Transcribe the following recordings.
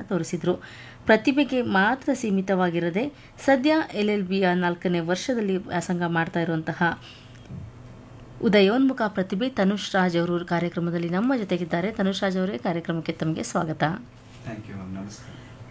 ತೋರಿಸಿದರು ಪ್ರತಿಭೆಗೆ ಮಾತ್ರ ಸೀಮಿತವಾಗಿರದೆ ಸದ್ಯ ಎಲ್ ಎಲ್ ಬಿಯ ನಾಲ್ಕನೇ ವರ್ಷದಲ್ಲಿ ವ್ಯಾಸಂಗ ಮಾಡ್ತಾ ಇರುವಂತಹ ಉದಯೋನ್ಮುಖ ಪ್ರತಿಭೆ ತನುಷ್ ರಾಜ್ ಅವರು ಕಾರ್ಯಕ್ರಮದಲ್ಲಿ ನಮ್ಮ ಜೊತೆಗಿದ್ದಾರೆ ತನುಷ್ ರಾಜ್ ಅವರೇ ಕಾರ್ಯಕ್ರಮಕ್ಕೆ ತಮಗೆ ಸ್ವಾಗತ ಥ್ಯಾಂಕ್ ಯು ಮ್ಯಾಮ್ ನಮಸ್ಕಾರ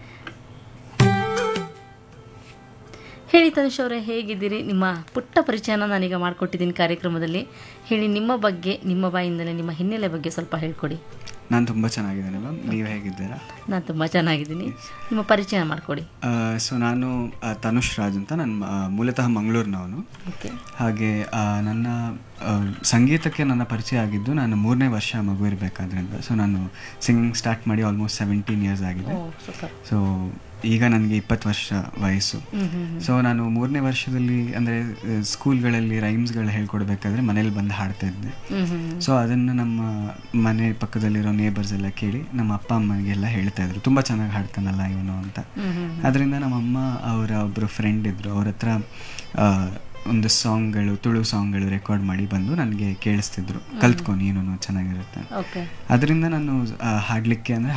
ಹೇಳಿ ತನುಷ್ ಅವರೇ ಹೇಗಿದ್ದೀರಿ ನಿಮ್ಮ ಪುಟ್ಟ ಪರಿಚಯನ ನಾನೀಗ ಮಾಡಿಕೊಟ್ಟಿದ್ದೀನಿ ಕಾರ್ಯಕ್ರಮದಲ್ಲಿ ಹೇಳಿ ನಿಮ್ಮ ಬಗ್ಗೆ ನಿಮ್ಮ ಬಾಯಿಂದಲೇ ನಿಮ್ಮ ಹಿನ್ನೆಲೆ ಬಗ್ಗೆ ಸ್ವಲ್ಪ ಹೇಳ್ಕೊಡಿ ನಾನು ತುಂಬ ಚೆನ್ನಾಗಿದ್ದೇನೆ ಮ್ಯಾಮ್ ನೀವು ಹೇಗಿದ್ದೀರಾ ನಾನು ತುಂಬ ಚೆನ್ನಾಗಿದ್ದೀನಿ ನಿಮ್ಮ ಪರಿಚಯ ಮಾಡಿಕೊಡಿ ಸೊ ನಾನು ಆ, ತನುಷ್ ರಾಜ್ ಅಂತ ನಾನು ಆ, ಮೂಲತಃ ಮಂಗಳೂರಿನವನು ಓಕೆ ಹಾಗೆ ಆ, ನನ್ನ ಆ, ಸಂಗೀತಕ್ಕೆ ನನ್ನ ಪರಿಚಯ ಆಗಿದ್ದು ನಾನು ಮೂರನೇ ವರ್ಷ ಮಗು ಇರಬೇಕಾದ್ರಿಂದ ಸೊ ನಾನು ಸಿಂಗಿಂಗ್ ಸ್ಟಾರ್ಟ್ ಮಾಡಿ ಆಲ್ಮೋಸ್ಟ್ ಸೆವೆಂಟೀನ್ ಇಯರ್ಸ್ ಆಗಿದೆ ಓ ಸೂಪರ್ ಸೊ ಈಗ ನನಗೆ ಇಪ್ಪತ್ತು ವರ್ಷ ವಯಸ್ಸು ಹ್ಞೂ ಹ್ಞೂ ಸೊ ನಾನು ಮೂರನೇ ವರ್ಷದಲ್ಲಿ ಅಂದರೆ ಸ್ಕೂಲ್ಗಳಲ್ಲಿ ರೈಮ್ಸ್ಗಳು ಹೇಳ್ಕೊಡ್ಬೇಕಾದ್ರೆ ಮನೇಲಿ ಬಂದು ಹಾಡ್ತಾ ಇದ್ದೆ ಹ್ಞೂ ಹ್ಞೂ ಸೊ ಅದನ್ನು ನಮ್ಮ ಮನೆ ಪಕ್ಕದಲ್ಲಿರೋ ನೇಬರ್ಸ್ ಎಲ್ಲ ಕೇಳಿ ನಮ್ಮ ಅಪ್ಪ ಅಮ್ಮನಿಗೆಲ್ಲ ಹೇಳ್ತಾ ಇದ್ರು ತುಂಬ ಚೆನ್ನಾಗಿ ಹಾಡ್ತಾನಲ್ಲ ಇವನು ಅಂತ ಹ್ಞೂ ಹ್ಞೂ ಅದರಿಂದ ನಮ್ಮಮ್ಮ ಅವರ ಒಬ್ಬರು ಫ್ರೆಂಡ್ ಇದ್ದರು ಅವ್ರ ಹತ್ರ ಆ, ಒಂದು ಸಾಂಗ್ಗಳು ತುಳು ಸಾಂಗ್ಗಳು ರೆಕಾರ್ಡ್ ಮಾಡಿ ಬಂದು ನನಗೆ ಕೇಳಿಸ್ತಿದ್ರು ಕಲ್ತ್ಕೊ ನೀನು ಚೆನ್ನಾಗಿರುತ್ತೆ ಓಕೆ ಅದರಿಂದ ನಾನು ಆ, ಹಾಡ್ಲಿಕ್ಕೆ ಅಂದರೆ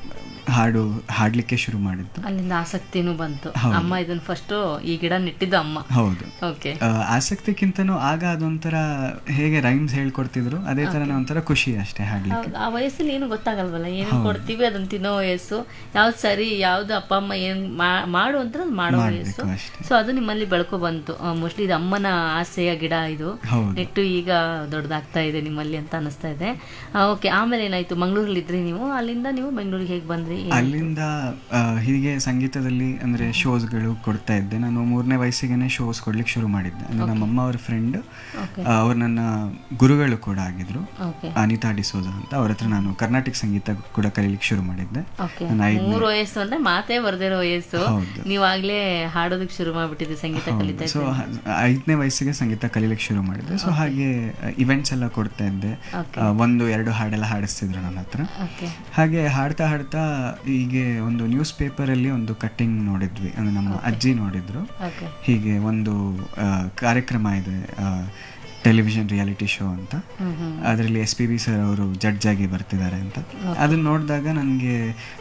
ಹಾಡು ಹಾಡಲಿಕ್ಕೆ ಶುರು ಮಾಡಿದ್ದು ಅಲ್ಲಿಂದ ಆಸಕ್ತಿನೂ ಬಂತು ಹೌದು. ಅಮ್ಮ ಇದನ್ನ ಫಸ್ಟು ಈ ಗಿಡ ನೆಟ್ಟಿದ್ದು ಅಮ್ಮ ಹೌದು ಓಕೆ ಆ, ಆಸಕ್ತಿಗಿಂತನೂ ಆಗ ಅದೊಂಥರ ಹೇಗೆ ರೈಮ್ಸ್ ಹೇಳ್ಕೊಡ್ತಿದ್ರು ಅದೇ ಥರನೇ ಒಂಥರ ಖುಷಿ ಅಷ್ಟೇ ಹಾಡ್ಲಿಕ್ಕೆ ಹೌದು, ಆ ವಯಸ್ಸಲ್ಲಿ ಏನು ಗೊತ್ತಾಗಲ್ವಲ್ಲ ಏನು ಕೊಡ್ತೀವಿ ಅದನ್ನ ತಿನ್ನೋ ವಯಸ್ಸು ಯಾವ್ದು ಸರಿ ಯಾವ್ದು ಅಪ್ಪ ಅಮ್ಮ ಏನ್ ಮಾ- ಮಾಡು ಅಂತ ಅದು ಮಾಡೋ ಮಾಡ್ಬೇಕು ವಯಸ್ಸು ಅಷ್ಟೇ. ಸೊ ಅದು ನಿಮ್ಮಲ್ಲಿ ಬೆಳ್ಕೊ ಬಂತು ಮೋಸ್ಟ್ಲಿ ಇದು ಅಮ್ಮನ ಆಸೆಯ ಗಿಡ ಇದು ಹೌದು. ನೆಟ್ಟು ಈಗ ದೊಡ್ಡದಾಗ್ತಾ ಇದೆ ನಿಮ್ಮಲ್ಲಿ ಅಂತ ಅನಿಸ್ತಾ ಇದೆ ಓಕೆ ಆಮೇಲೆ ಏನಾಯ್ತು ಮಂಗಳೂರಲ್ಲಿ ಇದ್ರಿ ನೀವು ಅಲ್ಲಿಂದ ನೀವು ಬೆಂಗಳೂರಿಗೆ ಹೇಗೆ ಬಂದ್ರಿ ಏನಾಯ್ತು? ಅಲ್ಲಿಂದ ಆ, ಹೀಗೆ ಸಂಗೀತದಲ್ಲಿ ಅಂದರೆ ಶೋಸ್ಗಳು ಕೊಡ್ತಾ ಇದ್ದೆ ನಾನು ಮೂರನೇ ವಯಸ್ಸಿಗೆ ಶೋಸ್ ಕೊಡ್ಲಿಕ್ಕೆ ಶುರು ಮಾಡಿದ್ದೆ ಅಂದರೆ ನಮ್ಮಮ್ಮ ಅವ್ರ ಫ್ರೆಂಡ್ ಓಕೆ ಅವ್ರು ನನ್ನ ಗುರುಗಳು ಕೂಡ ಆಗಿದ್ರು ಓಕೆ ಅನಿತಾ ಡಿಸೋಜಾ ಅಂತ ಅವ್ರ ಹತ್ರ ನಾನು ಕರ್ನಾಟಕ ಸಂಗೀತ ಕೂಡ ಕಲೀಲಿಕ್ಕೆ ಶುರು ಮಾಡಿದ್ದೆ ಓಕೆ ನಾನು ಐದನೇ ಮೂರು ವಯಸ್ಸು ಅಂದ್ರೆ ಮಾತೇ ಬರ್ದಿರೋ ವಯಸ್ಸು ಹೌದು. ನೀವಾಗ್ಲೇ ಹಾಡೋದಕ್ಕೆ ಶುರು ಮಾಡ್ಬಿಟ್ಟಿದ್ದೆ ಸಂಗೀತ ಕಲಿತಾ ಸೊ ಇದ್ದೆ ಐದನೇ ವಯಸ್ಸಿಗೆ ಸಂಗೀತ ಕಲೀಲಿಕ್ಕೆ ಶುರು ಮಾಡಿದ್ದೆ ಸೊ ಹಾಗೆ ಇವೆಂಟ್ಸ್ ಎಲ್ಲ ಕೊಡ್ತಾ ಇದ್ದೆ Okay. ಆ, ಒಂದು ಎರಡು ಹಾಡೆಲ್ಲ ಹಾಡಿಸ್ತಿದ್ರು ನನ್ನ ಹತ್ರ ಓಕೆ ಹಾಗೆ ಹಾಡ್ತಾ ಹಾಡ್ತಾ ಹೀಗೆ ಒಂದು ನ್ಯೂಸ್ ಪೇಪರಲ್ಲಿ ಒಂದು ಕಟ್ಟಿಂಗ್ ನೋಡಿದ್ವಿ ಅಂದ್ರೆ ನಮ್ಮ ಅಜ್ಜಿ ನೋಡಿದ್ರು ಓಕೆ ಹೀಗೆ ಒಂದು ಆ, ಕಾರ್ಯಕ್ರಮ ಇದೆ ಟೆಲಿವಿಷನ್ ರಿಯಾಲಿಟಿ ಶೋ ಅಂತ ಹ್ಮ್ ಹ್ಮ್ ಅದರಲ್ಲಿ ಎಸ್ ಪಿ ಬಿ ಸರ್ ಅವರು ಜಡ್ಜ್ ಆಗಿ ಬರ್ತಿದ್ದಾರೆ ಅಂತ ಅದನ್ನ ನೋಡಿದಾಗ ನನಗೆ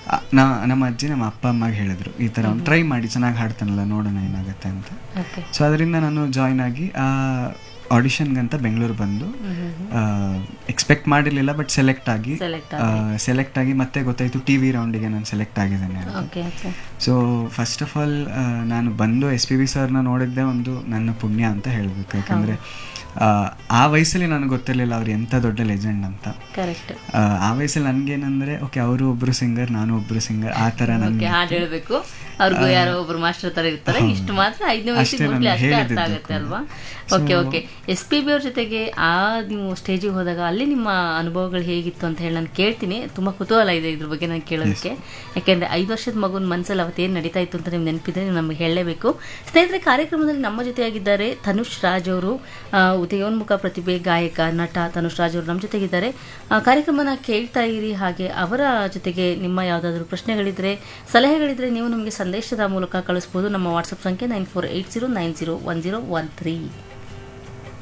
ನಮ್ಮ ಅಜ್ಜಿ ನಮ್ಮ ಅಪ್ಪ ಅಮ್ಮಗೆ ಹೇಳಿದ್ರು ಈ ಥರ ಒಂದು ಟ್ರೈ ಮಾಡಿ ಚೆನ್ನಾಗಿ ಹಾಡ್ತಾನಲ್ಲ ನೋಡೋಣ ಏನಾಗುತ್ತೆ ಅಂತ ಓಕೆ ಸೊ ಅದರಿಂದ ನಾನು ಜಾಯ್ನ್ ಆಗಿ ಆ ಆಡಿಷನ್ಗಂತ ಬೆಂಗಳೂರು ಬಂದು ಎಕ್ಸ್ಪೆಕ್ಟ್ ಮಾಡಿರಲಿಲ್ಲ ಬಟ್ ಸೆಲೆಕ್ಟ್ ಆಗಿ ಸೆಲೆಕ್ಟ್ ಸೆಲೆಕ್ಟ್ ಆಗಿ ಮತ್ತೆ ಗೊತ್ತಾಯ್ತು ಟಿ ವಿ ರೌಂಡಿಗೆ ನಾನು ಸೆಲೆಕ್ಟ್ ಆಗಿದ್ದೇನೆ ಅಂತ okay okay so first of all ನಾನು ಬಂದು ಎಸ್ ಪಿ ಬಿ ಸರ್ನ ನೋಡಿದ್ದೆ ಒಂದು ನನ್ನ ಪುಣ್ಯ ಅಂತ ಹೇಳಬೇಕು ಯಾಕಂದರೆ ಆ ವಯಸ್ಸಲ್ಲಿ ನನಗೆ ಗೊತ್ತಿರಲಿಲ್ಲ ಅವ್ರು ಎಂಥ ದೊಡ್ಡ ಲೆಜೆಂಡ್ ಅಂತ ಕರೆಕ್ಟ್ ಆ, ಆ ವಯಸ್ಸಲ್ಲಿ ನನಗೇನಂದರೆ ಓಕೆ ಅವರು ಒಬ್ಬರು ಸಿಂಗರ್ ನಾನು ಒಬ್ಬರು ಸಿಂಗರ್ ಆ ಥರ ಓಕೆ ನನಗೆ ಹಾಡು ಹೇಳ್ಬೇಕು ಅವ್ರಿಗೂ ಯಾರೋ ಒಬ್ರು ಮಾಸ್ಟರ್ ತರ ಇರ್ತಾರೆ ಇಷ್ಟು ಮಾತ್ರ ಐದನೇ ವಯಸ್ಸಿಗೆ ಅಷ್ಟೇ ಮೋಸ್ಟ್ಲಿ ನಾನು ಅಷ್ಟೇ ಅರ್ಥ ಹೇಳಿದ್ದು ಆಗುತ್ತೆ ಕೂಡ. ಅಲ್ವಾ okay okay S P B ಅವ್ರ ಜೊತೆಗೆ ಆ ನೀವು ಸ್ಟೇಜಿಗೆ ಹೋದಾಗ ಅಲ್ಲಿ ನಿಮ್ಮ ಅನುಭವಗಳು ಹೇಗಿತ್ತು ಅಂತ ಹೇಳಿ ನಾನು ಕೇಳ್ತೀನಿ ತುಂಬಾ ಕುತೂಹಲ ಇದೆ ಇದ್ರ ಬಗ್ಗೆ ನಾನು ಕೇಳೋದಕ್ಕೆ ಯಾಕೆಂದ್ರೆ ಐದು ವರ್ಷದ ಮಗುನ ಮನಸ್ಸಲ್ಲಿ ಅವತ್ತೇನು ನಡೀತಾ ಇತ್ತು ಅಂತ ನಿಮ್ಗೆ ನೆನಪಿದೆ ನೀವು ನಮಗೆ ಹೇಳಲೇಬೇಕು ಸ್ನೇಹಿತರೆ ಕಾರ್ಯಕ್ರಮದಲ್ಲಿ ನಮ್ಮ ಜೊತೆಯಾಗಿದ್ದಾರೆ ತನುಷ್ ರಾಜ್ ಅವರು ಆ, ಉದಯೋನ್ಮುಖ ಪ್ರತಿಭೆ ಗಾಯಕ ನಟ ತನುಷ್ ರಾಜ್ ಅವರು ನಮ್ಮ ಜೊತೆಗಿದ್ದಾರೆ ಆ, ಕಾರ್ಯಕ್ರಮನ ಕೇಳ್ತಾ ಇರಿ ಹಾಗೆ ಅವರ ಜೊತೆಗೆ ನಿಮ್ಮ ಯಾವುದಾದ್ರೂ ಪ್ರಶ್ನೆಗಳಿದ್ರೆ ಸಲಹೆಗಳಿದ್ರೆ ನೀವು ನಮಗೆ ಸಂದೇಶದ ಮೂಲಕ ಕಳಿಸ್ಬೋದು ನಮ್ಮ ವಾಟ್ಸಪ್ ಸಂಖ್ಯೆ nine four eight zero nine zero one zero one three